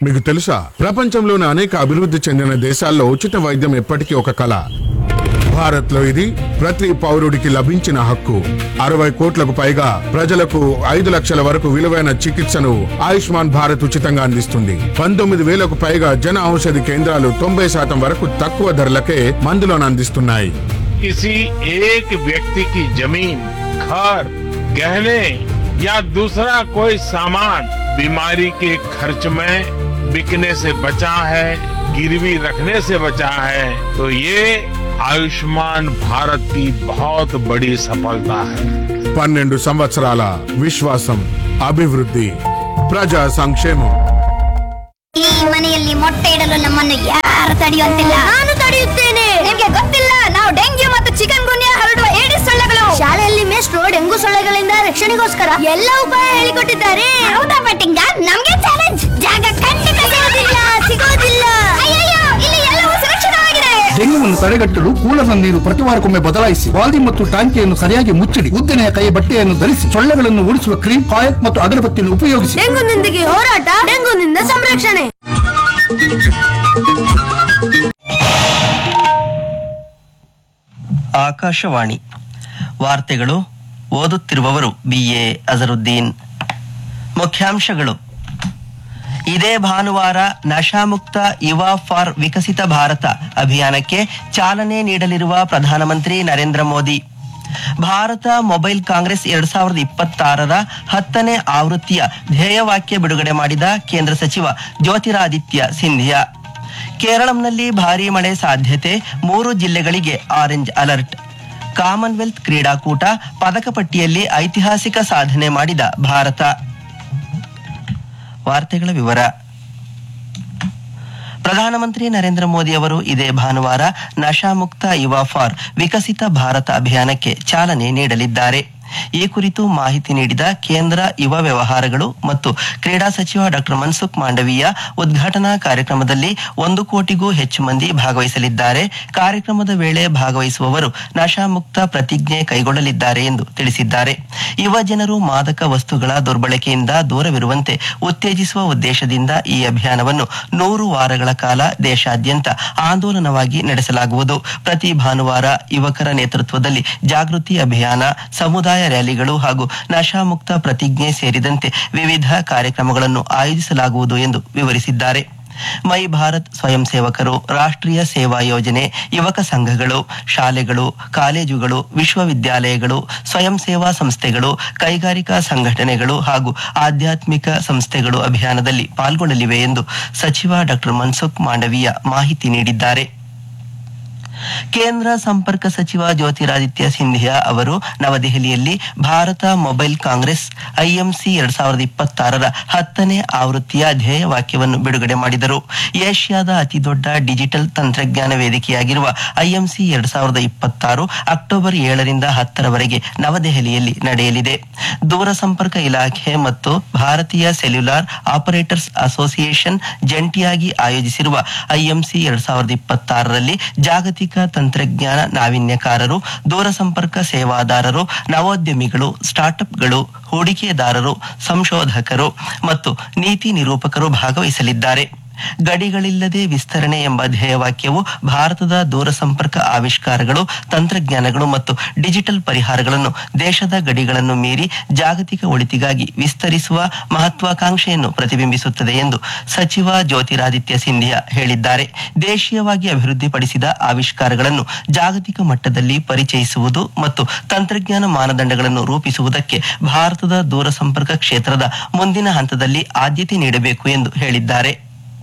మీకు తెలుసా ప్రపంచంలోని అనేక అభివృద్ధి చెందిన దేశాల్లో ఉచిత వైద్యం ఎప్పటికీ ఒక కళ భారత్ లో ఇది ప్రతి పౌరుడికి లభించిన హక్కు అరవై కోట్లకు పైగా ప్రజలకు ఐదు లక్షల వరకు విలువైన చికిత్సను ఆయుష్మాన్ భారత్ ఉచితంగా అందిస్తుంది పంతొమ్మిది వేలకు పైగా జన ఔషధి కేంద్రాలు తొంభై శాతం వరకు తక్కువ ధరలకే మందులను అందిస్తున్నాయి किसी एक व्यक्ति की जमीन घर गहने या दूसरा कोई सामान बीमारी के खर्च में बिकने से बचा है गिरवी रखने से बचा है तो ये आयुष्मान भारत की बहुत बड़ी सफलता है పన్నెండు సంవత్సరాల విశ్వాసం అభివృద్ధి ప్రజా సంక్షేమం ಈ ಮನೆಯಲ್ಲಿ ಮೊಟ್ಟೆ ಇಡಲು ನಮ್ಮನ್ನು ಯಾರು ತಡೆಯುವಂತಿಲ್ಲ ನಾನು ತಡೆಯುತ್ತೇನೆ ನಿಮ್ಗೆ ಗೊತ್ತಿಲ್ಲ ನಾವು ಡೆಂಗ್ಯೂ ಮತ್ತು ಚಿಕನ್ ಗುನ್ಯಾ ಹರಡುವ ಏಡಿಸ್ ಸೊಳ್ಳೆಗಳು ಶಾಲೆಯಲ್ಲಿ ಮೇಷ್ಟ್ರು ಡೆಂಗು ಸೊಳ್ಳೆಗಳಿಂದ ರಕ್ಷಣೆಗೋಸ್ಕರ ಎಲ್ಲ ಉಪಾಯ ಹೇಳಿಕೊಟ್ಟಿದ್ದಾರೆ ಹೌದಾ ಬಟ್ಟಿಂಗ ನಮ್ಗೆ ಚಾಲೆಂಜ್ ಜಾಗ ಖಂಡಿತ ಸಿಗೋದಿಲ್ಲ ಸಿಗೋದಿಲ್ಲ ಅಯ್ಯಯ್ಯೋ ಇಲ್ಲಿ ಎಲ್ಲವೂ ಸುರಕ್ಷಿತವಾಗಿದೆ ಡೆಂಗ್ಯೂವನ್ನು ತಡೆಗಟ್ಟಲು ಕೂಲದ ನೀರು ಪ್ರತಿ ವಾರಕ್ಕೊಮ್ಮೆ ಬದಲಾಯಿಸಿ ಬಾಲ್ದಿ ಮತ್ತು ಟಾಂಕಿಯನ್ನು ಸರಿಯಾಗಿ ಮುಚ್ಚಿಡಿ ಉದ್ದನೆಯ ಕೈ ಬಟ್ಟೆಯನ್ನು ಧರಿಸಿ ಸೊಳ್ಳೆಗಳನ್ನು ಓಡಿಸುವ ಕ್ರೀಮ್ ಕಾಯಕ್ ಮತ್ತು ಅಗರಬತ್ತಿಯನ್ನು ಉಪಯೋಗಿಸಿ ಡೆಂಗುನೊಂದಿಗೆ ಹೋರಾಟ ಡೆಂಗುನಿಂದ ಸಂರಕ್ಷಣೆ ಆಕಾಶವಾಣಿ ವಾರ್ತೆಗಳು ಓದುತ್ತಿರುವವರು ಬಿಎ ಅಜರುದ್ದೀನ್ ಮುಖ್ಯಾಂಶಗಳು ಇದೇ ಭಾನುವಾರ ನಶಾಮುಕ್ತ ಯುವ ಫಾರ್ ವಿಕಸಿತ ಭಾರತ ಅಭಿಯಾನಕ್ಕೆ ಚಾಲನೆ ನೀಡಲಿರುವ ಪ್ರಧಾನಮಂತ್ರಿ ನರೇಂದ್ರ ಮೋದಿ ಭಾರತ ಮೊಬೈಲ್ ಕಾಂಗ್ರೆಸ್ ಎರಡ್ ಸಾವಿರದ ಇಪ್ಪತ್ತಾರರ ಹತ್ತನೇ ಆವೃತ್ತಿಯ ಧ್ಯೇಯವಾಕ್ಯ ಬಿಡುಗಡೆ ಮಾಡಿದ ಕೇಂದ್ರ ಸಚಿವ ಜ್ಯೋತಿರಾದಿತ್ಯ ಸಿಂಧಿಯಾ ಕೇರಳಂನಲ್ಲಿ ಭಾರೀ ಮಳೆ ಸಾಧ್ಯತೆ ಮೂರು ಜಿಲ್ಲೆಗಳಿಗೆ ಆರೆಂಜ್ ಅಲರ್ಟ್ ಕಾಮನ್ವೆಲ್ತ್ ಕ್ರೀಡಾಕೂಟ ಪದಕ ಪಟ್ಟಿಯಲ್ಲಿ ಐತಿಹಾಸಿಕ ಸಾಧನೆ ಮಾಡಿದ ಭಾರತ ವಾರ್ತೆಗಳ ವಿವರ ಪ್ರಧಾನಮಂತ್ರಿ ನರೇಂದ್ರ ಮೋದಿ ಅವರು ಇದೇ ಭಾನುವಾರ ನಶಾಮುಕ್ತ ಯುವ ಫಾರ್ ವಿಕಸಿತ ಭಾರತ ಅಭಿಯಾನಕ್ಕೆ ಚಾಲನೆ ನೀಡಲಿದ್ದಾರೆ ಈ ಕುರಿತು ಮಾಹಿತಿ ನೀಡಿದ ಕೇಂದ್ರ ಯುವ ವ್ಯವಹಾರಗಳು ಮತ್ತು ಕ್ರೀಡಾ ಸಚಿವ ಡಾಕ್ಟರ್ ಮನ್ಸುಖ್ ಮಾಂಡವೀಯ ಉದ್ಘಾಟನಾ ಕಾರ್ಯಕ್ರಮದಲ್ಲಿ ಒಂದು ಕೋಟಿಗೂ ಹೆಚ್ಚು ಮಂದಿ ಭಾಗವಹಿಸಲಿದ್ದಾರೆ ಕಾರ್ಯಕ್ರಮದ ವೇಳೆ ಭಾಗವಹಿಸುವವರು ನಶಾಮುಕ್ತ ಪ್ರತಿಜ್ಞೆ ಕೈಗೊಳ್ಳಲಿದ್ದಾರೆ ಎಂದು ತಿಳಿಸಿದ್ದಾರೆ ಯುವ ಜನರು ಮಾದಕ ವಸ್ತುಗಳ ದುರ್ಬಳಕೆಯಿಂದ ದೂರವಿರುವಂತೆ ಉತ್ತೇಜಿಸುವ ಉದ್ದೇಶದಿಂದ ಈ ಅಭಿಯಾನವನ್ನು ನೂರು ವಾರಗಳ ಕಾಲ ದೇಶಾದ್ಯಂತ ಆಂದೋಲನವಾಗಿ ನಡೆಸಲಾಗುವುದು ಪ್ರತಿ ಭಾನುವಾರ ಯುವಕರ ನೇತೃತ್ವದಲ್ಲಿ ಜಾಗೃತಿ ಅಭಿಯಾನ ಸಮುದಾಯ ರ್ಯಾಲಿಗಳು ಹಾಗೂ ನಶಾಮುಕ್ತ ಪ್ರತಿಜ್ಞೆ ಸೇರಿದಂತೆ ವಿವಿಧ ಕಾರ್ಯಕ್ರಮಗಳನ್ನು ಆಯೋಜಿಸಲಾಗುವುದು ಎಂದು ವಿವರಿಸಿದ್ದಾರೆ ಮೈ ಭಾರತ್ ಸ್ವಯಂ ಸೇವಕರು ರಾಷ್ಟ್ರೀಯ ಸೇವಾ ಯೋಜನೆ ಯುವಕ ಸಂಘಗಳು ಶಾಲೆಗಳು ಕಾಲೇಜುಗಳು ವಿಶ್ವವಿದ್ಯಾಲಯಗಳು ಸ್ವಯಂ ಸೇವಾ ಸಂಸ್ಥೆಗಳು ಕೈಗಾರಿಕಾ ಸಂಘಟನೆಗಳು ಹಾಗೂ ಆಧ್ಯಾತ್ಮಿಕ ಸಂಸ್ಥೆಗಳು ಅಭಿಯಾನದಲ್ಲಿ ಪಾಲ್ಗೊಳ್ಳಲಿವೆ ಎಂದು ಸಚಿವ ಡಾಕ್ಟರ್ ಮನ್ಸುಖ್ ಮಾಂಡವೀಯ ಮಾಹಿತಿ ನೀಡಿದ್ದಾರೆ ಕೇಂದ್ರ ಸಂಪರ್ಕ ಸಚಿವ ಜ್ಯೋತಿರಾದಿತ್ಯ ಸಿಂಧಿಯಾ ಅವರು ನವದೆಹಲಿಯಲ್ಲಿ ಭಾರತ ಮೊಬೈಲ್ ಕಾಂಗ್ರೆಸ್ ಐಎಂಸಿ ಎರಡ್ ಸಾವಿರದ ಇಪ್ಪತ್ತಾರರ ಹತ್ತನೇ ಆವೃತ್ತಿಯ ಧ್ಯೇಯವಾಕ್ಯವನ್ನು ಬಿಡುಗಡೆ ಮಾಡಿದರು ಏಷ್ಯಾದ ಅತಿದೊಡ್ಡ ಡಿಜಿಟಲ್ ತಂತ್ರಜ್ಞಾನ ವೇದಿಕೆಯಾಗಿರುವ ಐಎಂಸಿ ಎರಡ್ ಸಾವಿರದ ಇಪ್ಪತ್ತಾರು ಅಕ್ಟೋಬರ್ ಏಳರಿಂದ ಹತ್ತರವರೆಗೆ ನವದೆಹಲಿಯಲ್ಲಿ ನಡೆಯಲಿದೆ ದೂರಸಂಪರ್ಕ ಇಲಾಖೆ ಮತ್ತು ಭಾರತೀಯ ಸೆಲ್ಯುಲಾರ್ ಆಪರೇಟರ್ಸ್ ಅಸೋಸಿಯೇಷನ್ ಜಂಟಿಯಾಗಿ ಆಯೋಜಿಸಿರುವ ಐಎಂಸಿ ಎರಡ್ ಸಾವಿರದ ಇಪ್ಪತ್ತಾರರಲ್ಲಿ ಜಾಗತಿಕ ತಂತ್ರಜ್ಞಾನ ನಾವೀನ್ಯಕಾರರು ದೂರಸಂಪರ್ಕ ಸೇವಾದಾರರು ನವೋದ್ಯಮಿಗಳು ಸ್ಟಾರ್ಟ್ಅಪ್ಗಳು ಹೂಡಿಕೆದಾರರು ಸಂಶೋಧಕರು ಮತ್ತು ನೀತಿ ನಿರೂಪಕರು ಭಾಗವಹಿಸಲಿದ್ದಾರೆ ಗಡಿಗಳಿಲ್ಲದೆ ವಿಸ್ತರಣೆ ಎಂಬ ಧ್ಯೇಯವಾಕ್ಯವು ಭಾರತದ ದೂರಸಂಪರ್ಕ ಆವಿಷ್ಕಾರಗಳು ತಂತ್ರಜ್ಞಾನಗಳು ಮತ್ತು ಡಿಜಿಟಲ್ ಪರಿಹಾರಗಳನ್ನು ದೇಶದ ಗಡಿಗಳನ್ನು ಮೀರಿ ಜಾಗತಿಕ ಒಳಿತಿಗಾಗಿ ವಿಸ್ತರಿಸುವ ಮಹತ್ವಾಕಾಂಕ್ಷೆಯನ್ನು ಪ್ರತಿಬಿಂಬಿಸುತ್ತದೆ ಎಂದು ಸಚಿವ ಜ್ಯೋತಿರಾದಿತ್ಯ ಸಿಂಧಿಯಾ ಹೇಳಿದ್ದಾರೆ ದೇಶೀಯವಾಗಿ ಅಭಿವೃದ್ಧಿಪಡಿಸಿದ ಆವಿಷ್ಕಾರಗಳನ್ನು ಜಾಗತಿಕ ಮಟ್ಟದಲ್ಲಿ ಪರಿಚಯಿಸುವುದು ಮತ್ತು ತಂತ್ರಜ್ಞಾನ ಮಾನದಂಡಗಳನ್ನು ರೂಪಿಸುವುದಕ್ಕೆ ಭಾರತದ ದೂರಸಂಪರ್ಕ ಕ್ಷೇತ್ರದ ಮುಂದಿನ ಹಂತದಲ್ಲಿ ಆದ್ಯತೆ ನೀಡಬೇಕು ಎಂದು ಹೇಳಿದ್ದಾರೆ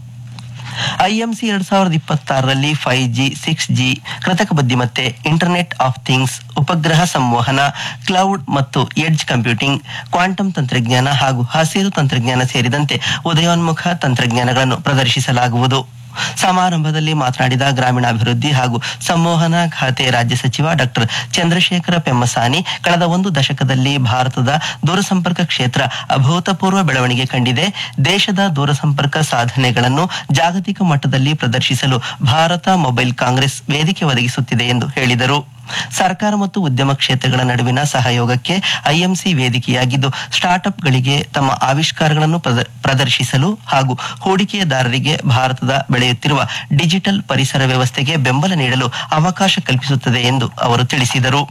ಐಎಂಸಿ ಎರಡ್ ಸಾವಿರದ ಇಪ್ಪತ್ತಾರರಲ್ಲಿ ಫೈವ್ ಜಿ ಸಿಕ್ಸ್ ಜಿ ಕೃತಕ ಬುದ್ಧಿಮತ್ತೆ ಇಂಟರ್ನೆಟ್ ಆಫ್ ಥಿಂಗ್ಸ್ ಉಪಗ್ರಹ ಸಂವಹನ ಕ್ಲೌಡ್ ಮತ್ತು ಎಡ್ಜ್ ಕಂಪ್ಯೂಟಿಂಗ್ ಕ್ವಾಂಟಮ್ ತಂತ್ರಜ್ಞಾನ ಹಾಗೂ ಹಸಿರು ತಂತ್ರಜ್ಞಾನ ಸೇರಿದಂತೆ ಉದಯೋನ್ಮುಖ ತಂತ್ರಜ್ಞಾನಗಳನ್ನು ಪ್ರದರ್ಶಿಸಲಾಗುವುದು ಸಮಾರಂಭದಲ್ಲಿ ಮಾತನಾಡಿದ ಗ್ರಾಮೀಣಾಭಿವೃದ್ಧಿ ಹಾಗೂ ಸಂವಹನ ಖಾತೆ ರಾಜ್ಯ ಸಚಿವ ಡಾಕ್ಟರ್ ಚಂದ್ರಶೇಖರ ಪೆಮ್ಮಸಾನಿ ಕಳೆದ ಒಂದು ದಶಕದಲ್ಲಿ ಭಾರತದ ದೂರಸಂಪರ್ಕ ಕ್ಷೇತ್ರ ಅಭೂತಪೂರ್ವ ಬೆಳವಣಿಗೆ ಕಂಡಿದೆ ದೇಶದ ದೂರಸಂಪರ್ಕ ಸಾಧನೆಗಳನ್ನು ಜಾಗತಿಕ ಮಟ್ಟದಲ್ಲಿ ಪ್ರದರ್ಶಿಸಲು ಭಾರತ ಮೊಬೈಲ್ ಕಾಂಗ್ರೆಸ್ ವೇದಿಕೆ ಒದಗಿಸುತ್ತಿದೆ ಎಂದು ಹೇಳಿದರು ಸರ್ಕಾರ ಮತ್ತು ಉದ್ಯಮ ಕ್ಷೇತ್ರಗಳ ನಡುವಿನ ಸಹಯೋಗಕ್ಕೆ ಐಎಂಸಿ ವೇದಿಕೆಯಾಗಿದ್ದು ಸ್ಟಾರ್ಟ್ಅಪ್ಗಳಿಗೆ ತಮ್ಮ ಆವಿಷ್ಕಾರಗಳನ್ನು ಪ್ರದ- ಪ್ರದರ್ಶಿಸಲು ಹಾಗೂ ಹೂಡಿಕೆದಾರರಿಗೆ ಭಾರತದ ಬೆಳೆಯುತ್ತಿರುವ ಡಿಜಿಟಲ್ ಪರಿಸರ ವ್ಯವಸ್ಥೆಗೆ ಬೆಂಬಲ ನೀಡಲು ಅವಕಾಶ ಕಲ್ಪಿಸುತ್ತದೆ ಎಂದು ಅವರು ತಿಳಿಸಿದರು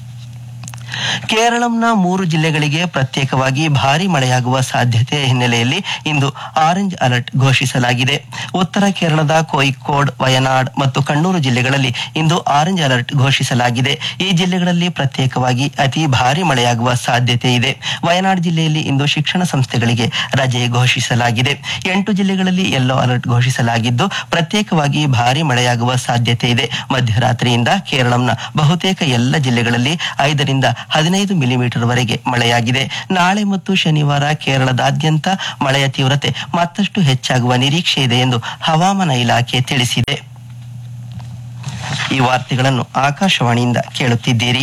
ಕೇರಳಂನ ಮೂರು ಜಿಲ್ಲೆಗಳಿಗೆ ಪ್ರತ್ಯೇಕವಾಗಿ ಭಾರಿ ಮಳೆಯಾಗುವ ಸಾಧ್ಯತೆಯ ಹಿನ್ನೆಲೆಯಲ್ಲಿ ಇಂದು ಆರೆಂಜ್ ಅಲರ್ಟ್ ಘೋಷಿಸಲಾಗಿದೆ ಉತ್ತರ ಕೇರಳದ ಕೋಯಿಕೋಡ್ ವಯನಾಡ್ ಮತ್ತು ಕಣ್ಣೂರು ಜಿಲ್ಲೆಗಳಲ್ಲಿ ಇಂದು ಆರೆಂಜ್ ಅಲರ್ಟ್ ಘೋಷಿಸಲಾಗಿದೆ ಈ ಜಿಲ್ಲೆಗಳಲ್ಲಿ ಪ್ರತ್ಯೇಕವಾಗಿ ಅತಿ ಭಾರಿ ಮಳೆಯಾಗುವ ಸಾಧ್ಯತೆ ಇದೆ ವಯನಾಡ್ ಜಿಲ್ಲೆಯಲ್ಲಿ ಇಂದು ಶಿಕ್ಷಣ ಸಂಸ್ಥೆಗಳಿಗೆ ರಜೆ ಘೋಷಿಸಲಾಗಿದೆ ಎಂಟು ಜಿಲ್ಲೆಗಳಲ್ಲಿ ಯೆಲ್ಲೋ ಅಲರ್ಟ್ ಘೋಷಿಸಲಾಗಿದ್ದು ಪ್ರತ್ಯೇಕವಾಗಿ ಭಾರಿ ಮಳೆಯಾಗುವ ಸಾಧ್ಯತೆ ಇದೆ ಮಧ್ಯರಾತ್ರಿಯಿಂದ ಕೇರಳಂನ ಬಹುತೇಕ ಎಲ್ಲ ಜಿಲ್ಲೆಗಳಲ್ಲಿ ಐದರಿಂದ ಹದಿನೈದು ಮಿಲಿಮೀಟರ್ ವರೆಗೆ ಮಳೆಯಾಗಿದೆ ನಾಳೆ ಮತ್ತು ಶನಿವಾರ ಕೇರಳದಾದ್ಯಂತ ಮಳೆಯ ತೀವ್ರತೆ ಮತ್ತಷ್ಟು ಹೆಚ್ಚಾಗುವ ನಿರೀಕ್ಷೆ ಇದೆ ಎಂದು ಹವಾಮಾನ ಇಲಾಖೆ ತಿಳಿಸಿದೆ ಈ ವಾರ್ತೆಗಳನ್ನು ಆಕಾಶವಾಣಿಯಿಂದ ಕೇಳುತ್ತಿದ್ದೀರಿ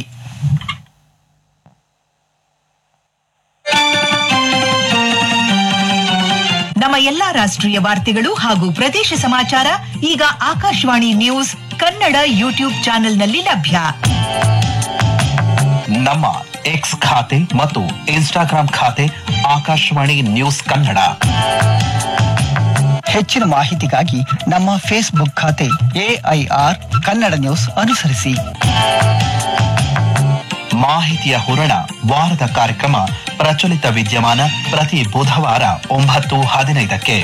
ನಮ್ಮ ಎಲ್ಲಾ ರಾಷ್ಟ್ರೀಯ ವಾರ್ತೆಗಳು ಹಾಗೂ ಪ್ರದೇಶ ಸಮಾಚಾರ ಈಗ ಆಕಾಶವಾಣಿ ನ್ಯೂಸ್ ಕನ್ನಡ ಯೂಟ್ಯೂಬ್ ಚಾನೆಲ್ನಲ್ಲಿ ಲಭ್ಯ ನಮ್ಮ ಎಕ್ಸ್ ಖಾತೆ ಮತ್ತು ಇನ್ಸ್ಟಾಗ್ರಾಂ ಖಾತೆ ಆಕಾಶವಾಣಿ ನ್ಯೂಸ್ ಕನ್ನಡ ಹೆಚ್ಚಿನ ಮಾಹಿತಿಗಾಗಿ ನಮ್ಮ ಫೇಸ್ಬುಕ್ ಖಾತೆ ಎಐಆರ್ ಕನ್ನಡ ನ್ಯೂಸ್ ಅನುಸರಿಸಿ ಮಾಹಿತಿಯ ಹೂರಣ ವಾರದ ಕಾರ್ಯಕ್ರಮ ಪ್ರಚಲಿತ ವಿದ್ಯಮಾನ ಪ್ರತಿ ಬುಧವಾರ ಒಂಬತ್ತು ಹದಿನೈದಕ್ಕೆ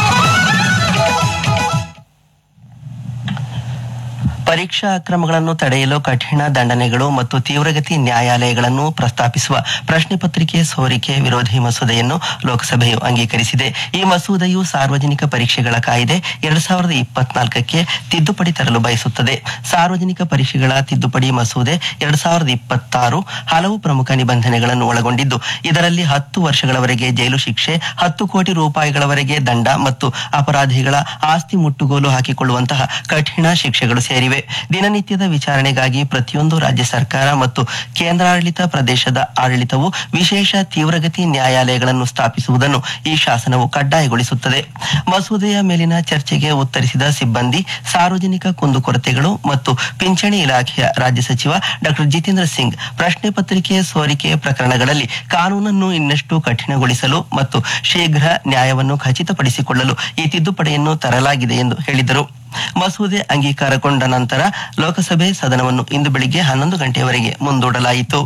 ಪರೀಕ್ಷಾ ಅಕ್ರಮಗಳನ್ನು ತಡೆಯಲು ಕಠಿಣ ದಂಡನೆಗಳು ಮತ್ತು ತೀವ್ರಗತಿ ನ್ಯಾಯಾಲಯಗಳನ್ನು ಪ್ರಸ್ತಾಪಿಸುವ ಪ್ರಶ್ನೆ ಪತ್ರಿಕೆ ಸೋರಿಕೆ ವಿರೋಧಿ ಮಸೂದೆಯನ್ನು ಲೋಕಸಭೆಯು ಅಂಗೀಕರಿಸಿದೆ ಈ ಮಸೂದೆಯು ಸಾರ್ವಜನಿಕ ಪರೀಕ್ಷೆಗಳ ಕಾಯ್ದೆ ಎರಡ್ ಸಾವಿರದ ಇಪ್ಪತ್ನಾಲ್ಕಕ್ಕೆ ತಿದ್ದುಪಡಿ ತರಲು ಬಯಸುತ್ತದೆ ಸಾರ್ವಜನಿಕ ಪರೀಕ್ಷೆಗಳ ತಿದ್ದುಪಡಿ ಮಸೂದೆ ಎರಡ್ ಸಾವಿರದ ಇಪ್ಪತ್ತಾರು ಹಲವು ಪ್ರಮುಖ ನಿಬಂಧನೆಗಳನ್ನು ಒಳಗೊಂಡಿದ್ದು ಇದರಲ್ಲಿ ಹತ್ತು ವರ್ಷಗಳವರೆಗೆ ಜೈಲು ಶಿಕ್ಷೆ ಹತ್ತು ಕೋಟಿ ರೂಪಾಯಿಗಳವರೆಗೆ ದಂಡ ಮತ್ತು ಅಪರಾಧಿಗಳ ಆಸ್ತಿ ಮುಟ್ಟುಗೋಲು ಹಾಕಿಕೊಳ್ಳುವಂತಹ ಕಠಿಣ ಶಿಕ್ಷೆಗಳು ಸೇರಿವೆ ದಿನನಿತ್ಯದ ವಿಚಾರಣೆಗಾಗಿ ಪ್ರತಿಯೊಂದು ರಾಜ್ಯ ಸರ್ಕಾರ ಮತ್ತು ಕೇಂದ್ರಾಡಳಿತ ಪ್ರದೇಶದ ಆಡಳಿತವು ವಿಶೇಷ ತೀವ್ರಗತಿ ನ್ಯಾಯಾಲಯಗಳನ್ನು ಸ್ಥಾಪಿಸುವುದನ್ನು ಈ ಶಾಸನವು ಕಡ್ಡಾಯಗೊಳಿಸುತ್ತದೆ ಮಸೂದೆಯ ಮೇಲಿನ ಚರ್ಚೆಗೆ ಉತ್ತರಿಸಿದ ಸಿಬ್ಬಂದಿ ಸಾರ್ವಜನಿಕ ಕುಂದುಕೊರತೆಗಳು ಮತ್ತು ಪಿಂಚಣಿ ಇಲಾಖೆಯ ರಾಜ್ಯ ಸಚಿವ ಡಾಕ್ಟರ್ ಜಿತೇಂದ್ರ ಸಿಂಗ್ ಪ್ರಶ್ನೆ ಪತ್ರಿಕೆ ಸೋರಿಕೆ ಪ್ರಕರಣಗಳಲ್ಲಿ ಕಾನೂನನ್ನು ಇನ್ನಷ್ಟು ಕಠಿಣಗೊಳಿಸಲು ಮತ್ತು ಶೀಘ್ರ ನ್ಯಾಯವನ್ನು ಖಚಿತಪಡಿಸಿಕೊಳ್ಳಲು ಈ ತಿದ್ದುಪಡಿಯನ್ನು ತರಲಾಗಿದೆ ಎಂದು ಹೇಳಿದರು ಮಸೂದೆ ಅಂಗೀಕಾರಗೊಂಡ ನಂತರ ಲೋಕಸಭೆ ಸದನವನ್ನು ಇಂದು ಬೆಳಿಗ್ಗೆ ಹನ್ನೊಂದು ಗಂಟೆಯವರೆಗೆ ಮುಂದೂಡಲಾಯಿತು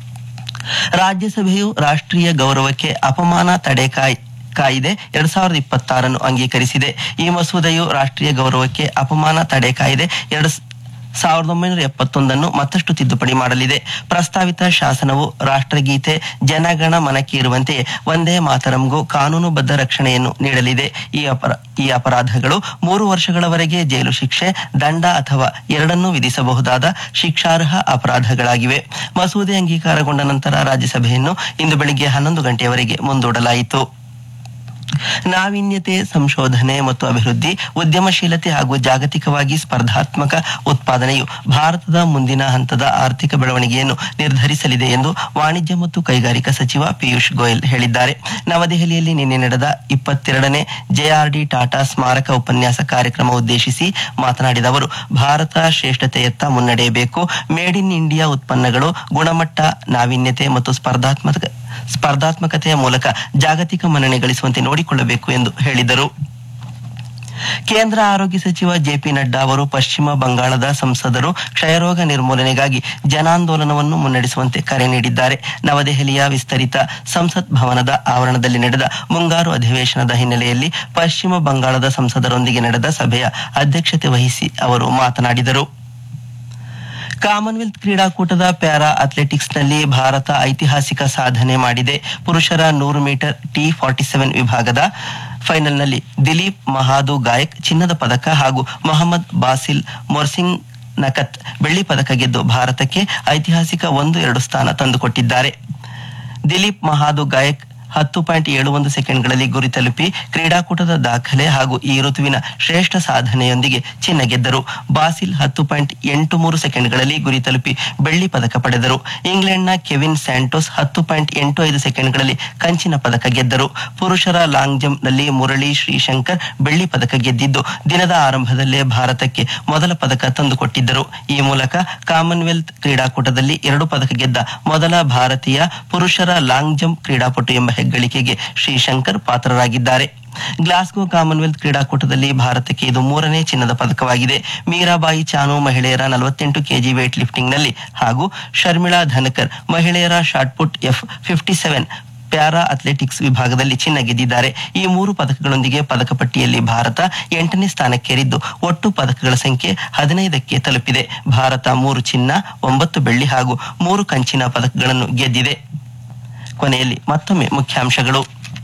ರಾಜ್ಯಸಭೆಯು ರಾಷ್ಟ್ರೀಯ ಗೌರವಕ್ಕೆ ಅಪಮಾನ ತಡೆ ಕಾಯ್ ಕಾಯಿದೆ ಎರಡ್ ಸಾವಿರದ ಇಪ್ಪತ್ತಾರನ್ನು ಅಂಗೀಕರಿಸಿದೆ ಈ ಮಸೂದೆಯು ರಾಷ್ಟ್ರೀಯ ಗೌರವಕ್ಕೆ ಅಪಮಾನ ತಡೆ ಕಾಯ್ದೆ ಎರಡ್ ಸಾವಿರದ ಒಂಬೈನೂರ ಎಪ್ಪತ್ತೊಂದನ್ನು ಮತ್ತಷ್ಟು ತಿದ್ದುಪಡಿ ಮಾಡಲಿದೆ ಪ್ರಸ್ತಾವಿತ ಶಾಸನವು ರಾಷ್ಟ್ರಗೀತೆ ಜನಗಣ ಮನಕ್ಕೆ ಇರುವಂತೆ ಒಂದೇ ಮಾತರಂಗೂ ಕಾನೂನುಬದ್ಧ ರಕ್ಷಣೆಯನ್ನು ನೀಡಲಿದೆ ಈ ಅಪರ ಈ ಅಪರಾಧಗಳು ಮೂರು ವರ್ಷಗಳವರೆಗೆ ಜೈಲು ಶಿಕ್ಷೆ ದಂಡ ಅಥವಾ ಎರಡನ್ನೂ ವಿಧಿಸಬಹುದಾದ ಶಿಕ್ಷಾರ್ಹ ಅಪರಾಧಗಳಾಗಿವೆ ಮಸೂದೆ ಅಂಗೀಕಾರಗೊಂಡ ನಂತರ ರಾಜ್ಯಸಭೆಯನ್ನು ಇಂದು ಬೆಳಿಗ್ಗೆ ಹನ್ನೊಂದು ಗಂಟೆಯವರೆಗೆ ಮುಂದೂಡಲಾಯಿತು ನಾವೀನ್ಯತೆ ಸಂಶೋಧನೆ ಮತ್ತು ಅಭಿವೃದ್ಧಿ ಉದ್ಯಮಶೀಲತೆ ಹಾಗೂ ಜಾಗತಿಕವಾಗಿ ಸ್ಪರ್ಧಾತ್ಮಕ ಉತ್ಪಾದನೆಯು ಭಾರತದ ಮುಂದಿನ ಹಂತದ ಆರ್ಥಿಕ ಬೆಳವಣಿಗೆಯನ್ನು ನಿರ್ಧರಿಸಲಿದೆ ಎಂದು ವಾಣಿಜ್ಯ ಮತ್ತು ಕೈಗಾರಿಕಾ ಸಚಿವ ಪಿಯೂಷ್ ಗೋಯಲ್ ಹೇಳಿದ್ದಾರೆ ನವದೆಹಲಿಯಲ್ಲಿ ನಿನ್ನೆ ನಡೆದ ಇಪ್ಪತ್ತೆರಡನೇ ಜೆಆರ್ಡಿ ಟಾಟಾ ಸ್ಮಾರಕ ಉಪನ್ಯಾಸ ಕಾರ್ಯಕ್ರಮ ಉದ್ದೇಶಿಸಿ ಮಾತನಾಡಿದ ಅವರು ಭಾರತ ಶ್ರೇಷ್ಠತೆಯತ್ತ ಮುನ್ನಡೆಯಬೇಕು ಮೇಡ್ ಇನ್ ಇಂಡಿಯಾ ಉತ್ಪನ್ನಗಳು ಗುಣಮಟ್ಟ ನಾವೀನ್ಯತೆ ಮತ್ತು ಸ್ಪರ್ಧಾತ್ಮಕ ಸ್ಪರ್ಧಾತ್ಮಕತೆಯ ಮೂಲಕ ಜಾಗತಿಕ ಮನ್ನಣೆ ಗಳಿಸುವಂತೆ ನೋಡಿಕೊಳ್ಳಬೇಕು ಎಂದು ಹೇಳಿದರು ಕೇಂದ್ರ ಆರೋಗ್ಯ ಸಚಿವ ಜೆಪಿ ನಡ್ಡಾ ಅವರು ಪಶ್ಚಿಮ ಬಂಗಾಳದ ಸಂಸದರು ಕ್ಷಯರೋಗ ನಿರ್ಮೂಲನೆಗಾಗಿ ಜನಾಂದೋಲನವನ್ನು ಮುನ್ನಡೆಸುವಂತೆ ಕರೆ ನೀಡಿದ್ದಾರೆ ನವದೆಹಲಿಯ ವಿಸ್ತರಿತ ಸಂಸತ್ ಭವನದ ಆವರಣದಲ್ಲಿ ನಡೆದ ಮುಂಗಾರು ಅಧಿವೇಶನದ ಹಿನ್ನೆಲೆಯಲ್ಲಿ ಪಶ್ಚಿಮ ಬಂಗಾಳದ ಸಂಸದರೊಂದಿಗೆ ನಡೆದ ಸಭೆಯ ಅಧ್ಯಕ್ಷತೆ ವಹಿಸಿ ಅವರು ಮಾತನಾಡಿದರು ಕಾಮನ್ವೆಲ್ತ್ ಕ್ರೀಡಾಕೂಟದ ಪ್ಯಾರಾ ಅಥ್ಲೆಟಿಕ್ಸ್ನಲ್ಲಿ ಭಾರತ ಐತಿಹಾಸಿಕ ಸಾಧನೆ ಮಾಡಿದೆ ಪುರುಷರ ನೂರು ಮೀಟರ್ ಟಿ ಫಾರ್ಟಿ ಸೆವೆನ್ ವಿಭಾಗದ ಫೈನಲ್ನಲ್ಲಿ ದಿಲೀಪ್ ಮಹಾದು ಗಾಯಕ್ ಚಿನ್ನದ ಪದಕ ಹಾಗೂ ಮೊಹಮ್ಮದ್ ಬಾಸಿಲ್ ಮೊರ್ಸಿಂಗ್ ನಕತ್ ಬೆಳ್ಳಿ ಪದಕ ಗೆದ್ದು ಭಾರತಕ್ಕೆ ಐತಿಹಾಸಿಕ ಒಂದು ಎರಡು ಸ್ಥಾನ ತಂದುಕೊಟ್ಟಿದ್ದಾರೆ ದಿಲೀಪ್ ಮಹಾದು ಗಾಯಕ್ ಹತ್ತು ಪಾಯಿಂಟ್ ಏಳು ಒಂದು ಸೆಕೆಂಡ್ಗಳಲ್ಲಿ ಗುರಿ ತಲುಪಿ ಕ್ರೀಡಾಕೂಟದ ದಾಖಲೆ ಹಾಗೂ ಈ ಋತುವಿನ ಶ್ರೇಷ್ಠ ಸಾಧನೆಯೊಂದಿಗೆ ಚಿನ್ನ ಗೆದ್ದರು ಬಾಸಿಲ್ ಹತ್ತು ಪಾಯಿಂಟ್ ಎಂಟು ಮೂರು ಸೆಕೆಂಡ್ಗಳಲ್ಲಿ ಗುರಿ ತಲುಪಿ ಬೆಳ್ಳಿ ಪದಕ ಪಡೆದರು ಇಂಗ್ಲೆಂಡ್ನ ಕೆವಿನ್ ಸ್ಯಾಂಟೋಸ್ ಹತ್ತು ಪಾಯಿಂಟ್ ಎಂಟು ಐದು ಸೆಕೆಂಡ್ಗಳಲ್ಲಿ ಕಂಚಿನ ಪದಕ ಗೆದ್ದರು ಪುರುಷರ ಲಾಂಗ್ ಜಂಪ್ನಲ್ಲಿ ಮುರಳಿ ಶ್ರೀಶಂಕರ್ ಬೆಳ್ಳಿ ಪದಕ ಗೆದ್ದಿದ್ದು ದಿನದ ಆರಂಭದಲ್ಲೇ ಭಾರತಕ್ಕೆ ಮೊದಲ ಪದಕ ತಂದುಕೊಟ್ಟಿದ್ದರು ಈ ಮೂಲಕ ಕಾಮನ್ವೆಲ್ತ್ ಕ್ರೀಡಾಕೂಟದಲ್ಲಿ ಎರಡು ಪದಕ ಗೆದ್ದ ಮೊದಲ ಭಾರತೀಯ ಪುರುಷರ ಲಾಂಗ್ ಜಂಪ್ ಕ್ರೀಡಾಪಟು ಎಂಬ ಹೆಗ್ಗಳಿಕೆಗೆ ಶ್ರೀಶಂಕರ್ ಪಾತ್ರರಾಗಿದ್ದಾರೆ ಗ್ಲಾಸ್ಗೋ ಕಾಮನ್ವೆಲ್ತ್ ಕ್ರೀಡಾಕೂಟದಲ್ಲಿ ಭಾರತಕ್ಕೆ ಇದು ಮೂರನೇ ಚಿನ್ನದ ಪದಕವಾಗಿದೆ ಮೀರಾಬಾಯಿ ಚಾನು ಮಹಿಳೆಯರ ನಲವತ್ತೆಂಟು ಕೆಜಿ ವೇಟ್ ಲಿಫ್ಟಿಂಗ್ನಲ್ಲಿ ಹಾಗೂ ಶರ್ಮಿಳಾ ಧನಕರ್ ಮಹಿಳೆಯರ shot put F fifty seven para athletics ವಿಭಾಗದಲ್ಲಿ ಚಿನ್ನ ಗೆದ್ದಿದ್ದಾರೆ ಈ ಮೂರು ಪದಕಗಳೊಂದಿಗೆ ಪದಕ ಪಟ್ಟಿಯಲ್ಲಿ ಭಾರತ ಎಂಟನೇ ಸ್ಥಾನಕ್ಕೇರಿದ್ದು ಒಟ್ಟು ಪದಕಗಳ ಸಂಖ್ಯೆ ಹದಿನೈದಕ್ಕೆ ತಲುಪಿದೆ ಭಾರತ ಮೂರು ಚಿನ್ನ ಒಂಬತ್ತು ಬೆಳ್ಳಿ ಹಾಗೂ ಮೂರು ಕಂಚಿನ ಪದಕಗಳನ್ನು ಗೆದ್ದಿದೆ ಕೊನೆಯಲ್ಲಿ ಮತ್ತೊಮ್ಮೆ ಮುಖ್ಯಾಂಶಗಳು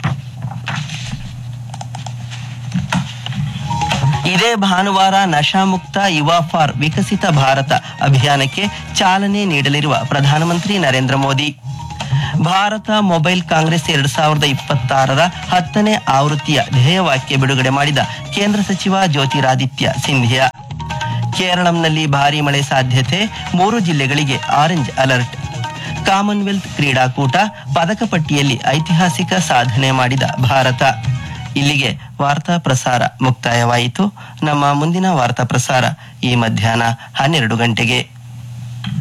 ಇದೇ ಭಾನುವಾರ ನಶಾಮುಕ್ತ ಯುವ ಫಾರ್ ವಿಕಸಿತ ಭಾರತ ಅಭಿಯಾನಕ್ಕೆ ಚಾಲನೆ ನೀಡಲಿರುವ ಪ್ರಧಾನಮಂತ್ರಿ ನರೇಂದ್ರ ಮೋದಿ ಭಾರತ ಮೊಬೈಲ್ ಕಾಂಗ್ರೆಸ್ ಎರಡ್ ಸಾವಿರದ ಇಪ್ಪತ್ತಾರರ ಹತ್ತನೇ ಆವೃತ್ತಿಯ ಧ್ಯೇಯವಾಕ್ಯ ಬಿಡುಗಡೆ ಮಾಡಿದ ಕೇಂದ್ರ ಸಚಿವ ಜ್ಯೋತಿರಾದಿತ್ಯ ಸಿಂಧಿಯಾ ಕೇರಳಂನಲ್ಲಿ ಭಾರೀ ಮಳೆ ಸಾಧ್ಯತೆ ಮೂರು ಜಿಲ್ಲೆಗಳಿಗೆ ಆರೆಂಜ್ ಅಲರ್ಟ್ ಕಾಮನ್ವೆಲ್ತ್ ಕ್ರೀಡಾಕೂಟ ಪದಕ ಪಟ್ಟಿಯಲ್ಲಿ ಐತಿಹಾಸಿಕ ಸಾಧನೆ ಮಾಡಿದ ಭಾರತ ಇಲ್ಲಿಗೆ ವಾರ್ತಾ ಪ್ರಸಾರ ಮುಕ್ತಾಯವಾಯಿತು ನಮ್ಮ ಮುಂದಿನ ವಾರ್ತಾ ಪ್ರಸಾರ ಈ ಮಧ್ಯಾಹ್ನ ಹನ್ನೆರಡು ಗಂಟೆಗೆ